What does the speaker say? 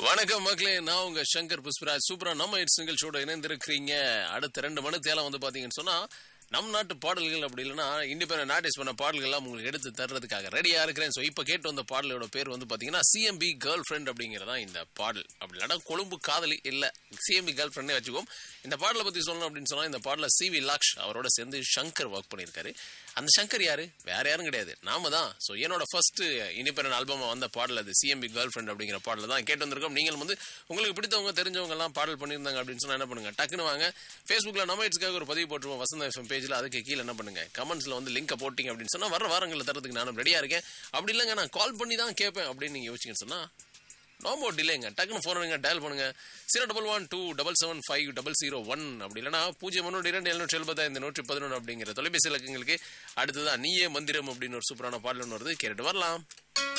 வணக்கம் மக்களே நான் உங்க சங்கர் புஷ்பராஜ் சூப்பரா நம்ம இட்ஸ் நிகழ்ச்சியோட இணைந்திருக்கிறீங்க அடுத்த ரெண்டு மணி தேலம் வந்து பாத்தீங்கன்னு சொன்னா நம் நாட்டு பாடல்கள் அப்படி இல்லைன்னா இண்டிபெண்ட் ஆர்டிஸ்ட் பண்ண பாடல்கள் எல்லாம் உங்களுக்கு எடுத்து தர்றதுக்காக ரெடியா இருக்கிறேன் ஸோ இப்போ கேட்டு வந்த பாடலோட பேர் வந்து பாத்தீங்கன்னா சிஎம்பி கேர்ள் ஃப்ரெண்ட் அப்படிங்கிறதா இந்த பாடல் அப்படி இல்லைன்னா கொழும்பு காதலி இல்ல சிஎம்பி கேர்ள் ஃப்ரெண்டே வச்சுக்கோம் இந்த பாடலை பத்தி சொல்லணும் அப்படின்னு சொன்னா இந்த பாடல சி வி லாக்ஷ் அவரோட சேர்ந்து சங்கர் ஒர்க் பண்ணியிருக்காரு அந்த சங்கர் யாரு வேற யாரும் கிடையாது நாம தான் ஸோ என்னோட ஃபர்ஸ்ட் இண்டிபெண்ட் ஆல்பம் வந்த பாடல் அது சிஎம்பி கேர்ள் ஃப்ரெண்ட் அப்படிங்கிற பாடல தான் கேட்டு வந்திருக்கோம் நீங்கள் வந்து உங்களுக்கு பிடித்தவங்க தெரிஞ்சவங்க எல்லாம் பாடல் பண்ணியிருந்தாங்க அப்படின்னு சொன்னா என்ன பண்ணுங்க டக்குன்னு வாங்க ஃபேஸ்புக்ல நம்ம இட்ஸ்க்காக ஒரு பதிவு போட்டுருவோம் வசந்த எஃப்எம் பேஜ்ல அதுக்கு கீழே என்ன பண்ணுங்க கமெண்ட்ஸ்ல வந்து லிங்கை போட்டிங்க அப்படின்னு சொன்னா வர வாரங்களில் தரதுக்கு நானும் ரெடியா இருக்கேன் அப்படி இல்லைங்க நான் கால் பண்ணி தான் கேட்பேன் அப்படின்னு நீங்க யோசிச்சுன்னு சொன்னா நோ மோர் டிலேங்க டக்குன்னு ஃபோன் பண்ணுங்க டயல் பண்ணுங்க zero double one two double seven five double zero one அப்படி இல்லைனா பூஜ்ஜியம் ஒன்று இரண்டு எழுநூற்றி எழுபத்தாயிரத்தி நூற்றி பதினொன்று அப்படிங்கிற தொலைபேசி இலக்கங்களுக்கு அடுத்ததான் நீயே மந்திரம் அப்படின்னு ஒரு சூப்பரான பாடல் ஒன்று வருது கேட்டுட்டு வரலாம்